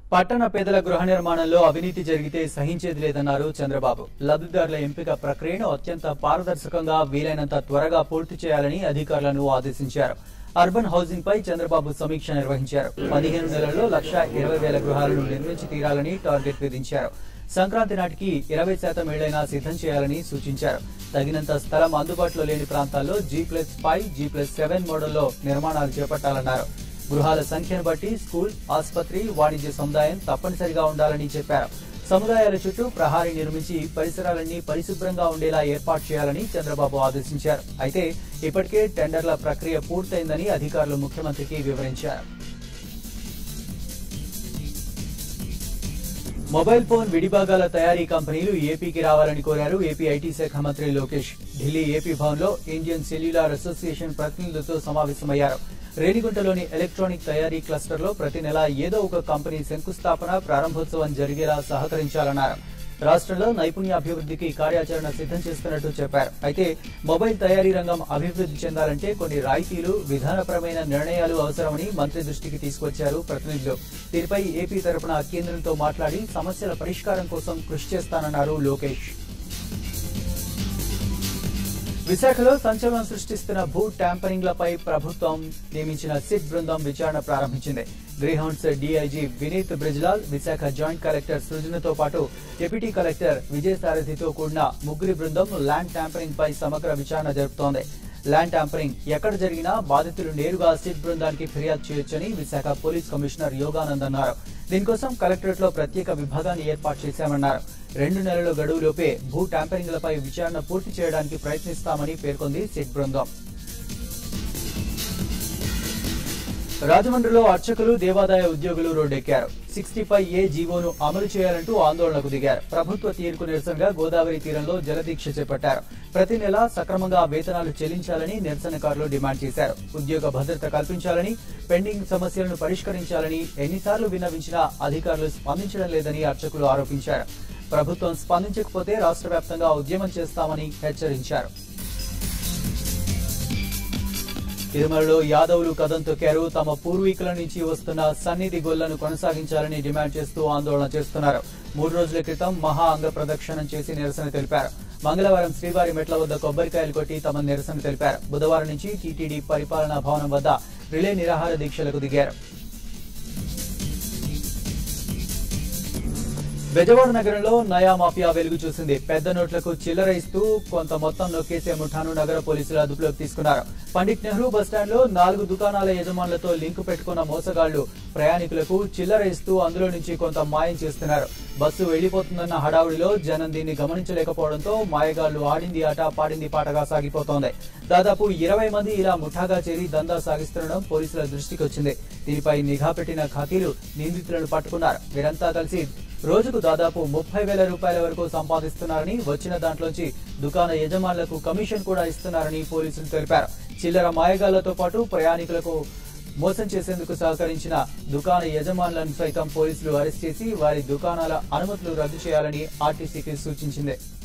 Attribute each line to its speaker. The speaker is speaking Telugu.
Speaker 1: పట్టణ పేదల గృహ నిర్మాణంలో అవినీతి జరిగితే సహించేది లేదన్నారు చంద్రబాబు లబ్ధిదారుల ఎంపిక ప్రక్రియను అత్యంత పారదర్శకంగా వీలైనంత త్వరగా పూర్తి చేయాలని అధికారులను ఆదేశించారు అర్బన్ హౌసింగ్ పై చంద్రబాబు సమీక్ష నిర్వహించారు పదిహేను నెలల్లో లక్ష ఇరవై వేల గృహాలను నిర్మించి తీరాలని టార్గెట్ విధించారు సంక్రాంతి నాటికి ఇరవై శాతం ఇళ్లైనా సిద్ధం చేయాలని సూచించారు తగినంత స్థలం అందుబాటులో లేని ప్రాంతాల్లో G plus five G plus seven మోడల్లో నిర్మాణాలు చేపట్టాలన్నారు గృహాల సంఖ్యను బట్టి స్కూల్ ఆసుపత్రి వాణిజ్య సముదాయం తప్పనిసరిగా ఉండాలని చెప్పారు సముదాయాల చుట్టూ ప్రహారీ నిర్మించి పరిసరాలన్నీ పరిశుభ్రంగా ఉండేలా ఏర్పాటు చేయాలని చంద్రబాబు ఆదేశించారు అయితే ఇప్పటికే టెండర్ల ప్రక్రియ పూర్తయిందని అధికారులు ముఖ్యమంత్రికి వివరించారు మొబైల్ ఫోన్ విడిభాగాల తయారీ కంపెనీలు ఏపీకి రావాలని కోరారు ఏపీ ఐటీ శాఖ మంత్రి లోకేష్ ఢిల్లీ ఏపీ భవన్ లో ఇండియన్ సెల్యులార్ అసోసియేషన్ ప్రతినిధులతో సమావేశమయ్యారు రేణిగుంటలోని ఎలక్ట్రానిక్ తయారీ క్లస్టర్ లో ప్రతి నెల ఏదో ఒక కంపెనీ శంకుస్థాపన ప్రారంభోత్సవం జరిగేలా సహకరించాలన్నారు రాష్ట్రంలో నైపుణ్యాభివృద్ధికి కార్యాచరణ సిద్ధం చేస్తున్నట్టు చెప్పారు అయితే మొబైల్ తయారీ రంగం అభివృద్ధి చెందాలంటే కొన్ని రాయితీలు విధానపరమైన నిర్ణయాలు అవసరమని మంత్రి దృష్టికి తీసుకొచ్చారు ప్రతినిధులు దీనిపై ఏపీ తరపున కేంద్రంతో మాట్లాడి సమస్యల పరిష్కారం కోసం కృషి చేస్తానన్నారు లోకేష్ విశాఖలో సంచలనం సృష్టిస్తున్న భూ ట్యాంపరింగ్లపై ప్రభుత్వం నియమించిన సిట్ బృందం విచారణ ప్రారంభించింది Greyhounds DIG Vineet Brijlal Visakha joint collector సృజనతో పాటు డిప్యూటీ కలెక్టర్ విజయ్ సారథితో కూడిన ముగ్గురి బృందం ల్యాండ్ ట్యాంపరింగ్ పై సమగ్ర విచారణ జరుపుతోంది ల్యాండ్ ట్యాంపరింగ్ ఎక్కడ జరిగినా బాధితులు నేరుగా సిట్ బృందానికి ఫిర్యాదు చేయొచ్చని విశాఖ పోలీస్ కమిషనర్ యోగానంద్ అన్నారు దీనికోసం కలెక్టరేట్ లో ప్రత్యేక విభాగాన్ని ఏర్పాటు చేశామన్నారు రెండు నెలల గడువులోపే భూ ట్యాంపరింగ్లపై విచారణ పూర్తి చేయడానికి ప్రయత్నిస్తామని పేర్కొంది సిట్ బృందం రాజమండ్రిలో అర్చకులు దేవాదాయ ఉద్యోగులు రోడ్డెక్కారు సిక్స్టీ ఫైవ్ ఏ జీవోను అమలు చేయాలంటూ ఆందోళనకు దిగారు ప్రభుత్వ తీర్పు నిరసనగా గోదావరి తీరంలో జలదీక్ష చేపట్టారు ప్రతి నెల సక్రమంగా వేతనాలు చెల్లించాలని నిరసనకారులు డిమాండ్ చేశారు ఉద్యోగ భద్రత కల్పించాలని పెండింగ్ సమస్యలను పరిష్కరించాలని ఎన్నిసార్లు విన్నవించినా అధికారులు స్పందించడం లేదని అర్చకులు ఆరోపించారు ప్రభుత్వం స్పందించకపోతే రాష్ట్ర వ్యాప్తంగా ఉద్యమం చేస్తామని హెచ్చరించారు తిరుమలలో యాదవులు కదం తొక్కారు తమ పూర్వీకుల నుంచి వస్తున్న సన్నిధి గొల్లను కొనసాగించాలని డిమాండ్ చేస్తూ ఆందోళన చేస్తున్నారు మూడు రోజుల క్రితం మహా అంగ ప్రదక్షిణం చేసి నిరసన తెలిపారు మంగళవారం శ్రీవారి మెట్ల వద్ద కొబ్బరికాయలు కొట్టి తమ నిరసన తెలిపారు బుధవారం నుంచి టీటీడీ పరిపాలనా భవనం వద్ద రిలే నిరాహార దీక్షలకు దిగారు బెజవాడ నగరంలో నయా మాఫియా వెలుగు చూసింది పెద్ద నోట్లకు చిల్లర ఇస్తూ కొంత మొత్తం నొక్కేసే ముఠాను నగర పోలీసులు అదుపులోకి తీసుకున్నారు పండిట్ నెహ్రూ బస్టాండ్ లో నాలుగు దుకాణాల యజమానులతో లింకు పెట్టుకున్న మోసగాళ్లు ప్రయాణికులకు చిల్లర ఇస్తూ అందులో నుంచి కొంత మాయం చేస్తున్నారు బస్సు వెళ్లిపోతుందన్న హడావుడిలో జనం దీన్ని గమనించలేకపోవడంతో మాయగాళ్లు ఆడింది ఆట పాడింది పాటగా సాగిపోతోంది దాదాపు ఇరవై మంది ఇలా ముఠాగా చేరి దందా సాగిస్తుండడం పోలీసుల దృష్టికి వచ్చింది దీనిపై నిఘా పెట్టిన ఖాకీలు నిందితులను పట్టుకున్నారు వీరంతా కలిసి రోజుకు దాదాపు ముప్పై వేల రూపాయల వరకు సంపాదిస్తున్నారని వచ్చిన దాంట్లోంచి దుకాణ యజమానులకు కమిషన్ కూడా ఇస్తున్నారని పోలీసులు తెలిపారు చిల్లర మాయగాళ్లతో పాటు ప్రయాణికులకు మోసం చేసేందుకు సహకరించిన దుకాణ యజమానులను సైతం పోలీసులు అరెస్ట్ చేసి వారి దుకాణాల అనుమతులు రద్దు చేయాలని ఆర్టీసీకి సూచించింది